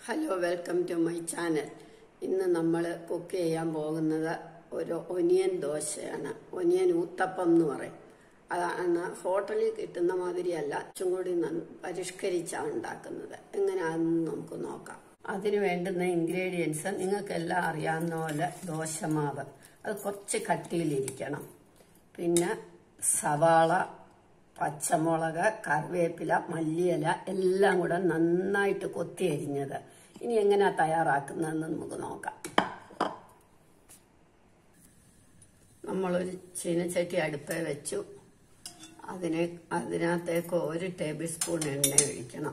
hello welcome to my channel ഇന്ന് നമ്മൾ cook ചെയ്യാൻ പോകുന്നത് ഒരു ഒനിയൻ ദോശയാണ് ഒനിയൻ ഊത്തപ്പം എന്ന് പറയും അതാണ് ഹോട്ടലിൽ കിട്ടുന്ന മാതിരിയല്ല ഇച്ചും കൂടി നന്ന- പരിഷ്കരിച്ചാണ് ഉണ്ടാക്കുന്നത് എങ്ങനെയാണെന്ന് നമുക്ക് നോക്കാം അതിന് വേണ്ടുന്ന ഇൻഗ്രീഡിയൻസ് നിങ്ങൾക്കെല്ലാം അറിയാവുന്ന പോലെ ദോശമാവ് അത് കുറച്ച് കട്ടിയിലിരിക്കണം പിന്നെ സവാള പച്ചമുളക് കറിവേപ്പില മല്ലിയില എല്ലാം കൂടെ നന്നായിട്ട് കൊത്തി അരിഞ്ഞത് ഇനി എങ്ങനെയാ തയ്യാറാക്കുന്നതെന്ന് നമുക്ക് നോക്കാം നമ്മളൊരു ചീനച്ചട്ടി അടുപ്പേ വെച്ചു അതിനെ അതിനകത്തേക്ക് ഒരു ടേബിൾ സ്പൂൺ എണ്ണ ഒഴിക്കണം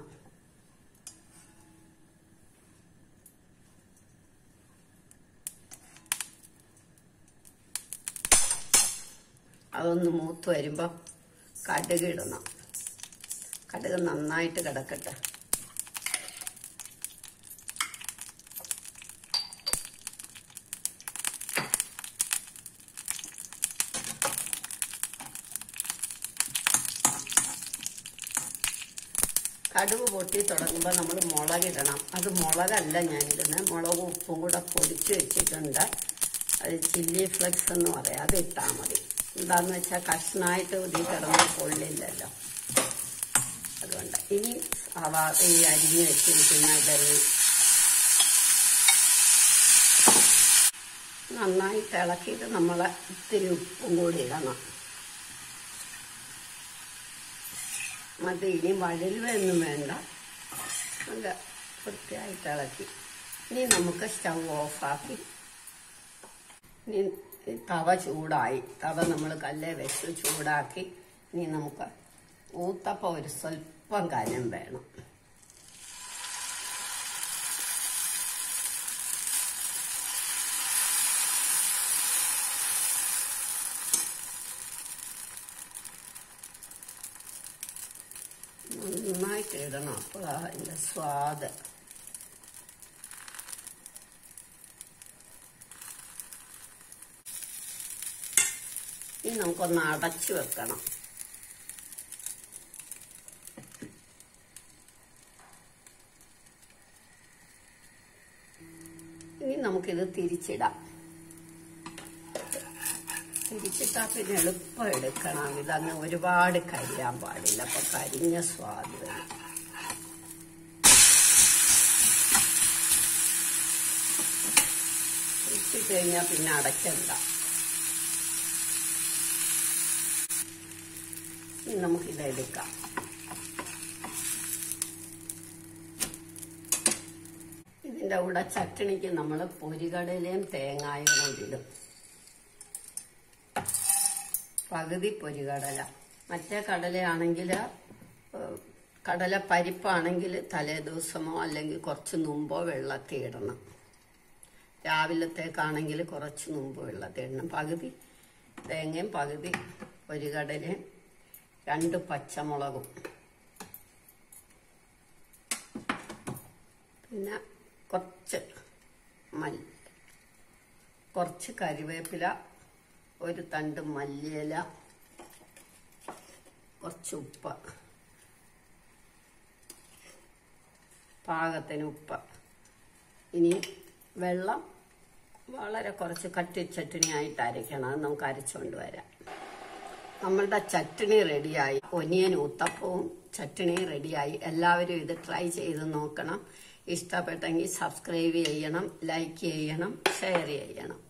അതൊന്ന് മൂത്ത് വരുമ്പോൾ കടുക് ഇടണം കടുക് നന്നായിട്ട് കിടക്കട്ടെ കടുക് പൊട്ടി തുടങ്ങുമ്പോൾ നമ്മൾ മുളകിടണം അത് മുളകല്ല ഞാനിടുന്നത് മുളക് ഉപ്പും കൂടെ പൊടിച്ച് വെച്ചിട്ടുണ്ട് അത് ചില്ലി ഫ്ലെക്സ് എന്ന് പറയാം അത് ഇട്ടാൽ മതി എന്താന്ന് വെച്ചാൽ കഷ്ണമായിട്ട് ഇതിൽ കിടന്ന് കൊള്ളില്ലല്ലോ അതുകൊണ്ട് ഇനി അവ ഈ അരിഞ്ഞ് വെച്ചിരിക്കുന്ന ഇതെല്ലാം നന്നായിട്ട് ഇളക്കിയിട്ട് നമ്മൾ ഇത്തിരി ഉപ്പും കൂടി ഇടണം അത് ഇനി വഴലുവൊന്നും വേണ്ട നല്ല വൃത്തിയായിട്ട് ഇളക്കി ഇനി നമുക്ക് സ്റ്റൗ ഓഫാക്കി ഇനി ഈ തവ ചൂടായി തവ നമ്മൾ കല്ലേ വെച്ച് ചൂടാക്കി ഇനി നമുക്ക് ഊത്തപ്പം ഒരു സ്വല്പം കനം വേണം നന്നായിട്ട് ഇടണം അപ്പോഴാണ് അതിൻ്റെ സ്വാദ് ഇനി നമുക്കൊന്ന് അടച്ചു വെക്കണം ഇനി നമുക്കിത് തിരിച്ചിടാം തിരിച്ചിട്ടാ പിന്നെ എളുപ്പം എടുക്കണം ഇതങ്ങ് ഒരുപാട് കരിയാൻ പാടില്ല അപ്പൊ കരിഞ്ഞ സ്വാദ് വരും തിരിച്ചിട്ട് കഴിഞ്ഞാൽ പിന്നെ അടയ്ക്കണ്ട ഇനി നമുക്കിത് എടുക്കാം ഇതിന്റെ കൂടെ ചട്ടണിക്ക് നമ്മൾ പൊരികടലയും തേങ്ങായും കൂടി ഇടും പകുതി പൊരികടല മറ്റേ കടലയാണെങ്കിൽ കടല പരിപ്പാണെങ്കിൽ തലേ ദിവസമോ അല്ലെങ്കിൽ കുറച്ച് മുമ്പോ വെള്ളത്തിൽ ഇടണം രാവിലത്തേക്കാണെങ്കിൽ കുറച്ച് മുമ്പ് വെള്ളത്തിൽ ഇടണം പകുതി തേങ്ങയും പകുതി പൊരികടലയും രണ്ട് പച്ചമുളകും പിന്നെ കുറച്ച് മല്ലി കുറച്ച് കരിവേപ്പില ഒരു തണ്ട് മല്ലിയില കുറച്ച് ഉപ്പ് പാകത്തിന് ഉപ്പ് ഇനി വെള്ളം വളരെ കുറച്ച് കട്ടി ചട്ടിണി ആയിട്ട് അരയ്ക്കണം അത് നമുക്ക് അരച്ചുകൊണ്ട് വരാം നമ്മളുടെ ചട്ടിണി റെഡിയായി ഒനിയൻ ഊത്തപ്പവും ചട്ടിണി റെഡിയായി എല്ലാവരും ഇത് ട്രൈ ചെയ്ത് നോക്കണം ഇഷ്ടപ്പെട്ടെങ്കിൽ സബ്സ്ക്രൈബ് ചെയ്യണം ലൈക്ക് ചെയ്യണം ഷെയർ ചെയ്യണം